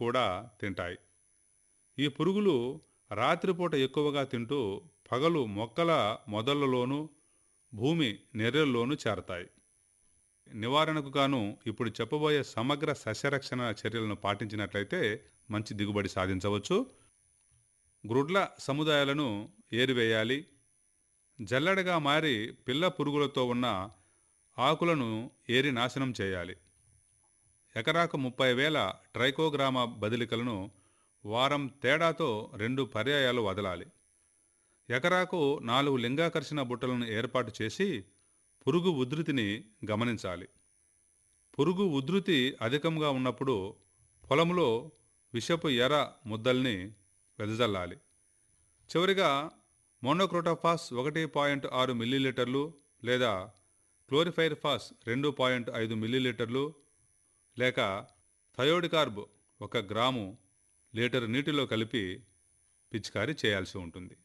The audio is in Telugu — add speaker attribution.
Speaker 1: కూడా తింటాయి ఈ పురుగులు రాత్రిపూట ఎక్కువగా తింటూ పగలు మొక్కల మొదళ్లలోనూ భూమి నెర్రెల్లోనూ చేరతాయి నివారణకు గాను ఇప్పుడు చెప్పబోయే సమగ్ర సస్యరక్షణ చర్యలను పాటించినట్లయితే మంచి దిగుబడి సాధించవచ్చు గ్రుడ్ల సముదాయాలను ఏరివేయాలి జల్లెడగా మారి పిల్ల పురుగులతో ఉన్న ఆకులను ఏరి నాశనం చేయాలి ఎకరాకు ముప్పై వేల ట్రైకోగ్రామ బదిలికలను వారం తేడాతో రెండు పర్యాయాలు వదలాలి ఎకరాకు నాలుగు లింగాకర్షణ బుట్టలను ఏర్పాటు చేసి పురుగు ఉధృతిని గమనించాలి పురుగు ఉధృతి అధికంగా ఉన్నప్పుడు పొలంలో విషపు ఎర ముద్దల్ని వెదజల్లాలి చివరిగా మోనోక్రోటోఫాస్ ఒకటి పాయింట్ ఆరు మిల్లీలీటర్లు లేదా క్లోరిఫైర్ ఫాస్ రెండు పాయింట్ ఐదు మిల్లీలీటర్లు లేక థయోడికార్బ్ ఒక గ్రాము లీటర్ నీటిలో కలిపి పిచికారీ చేయాల్సి ఉంటుంది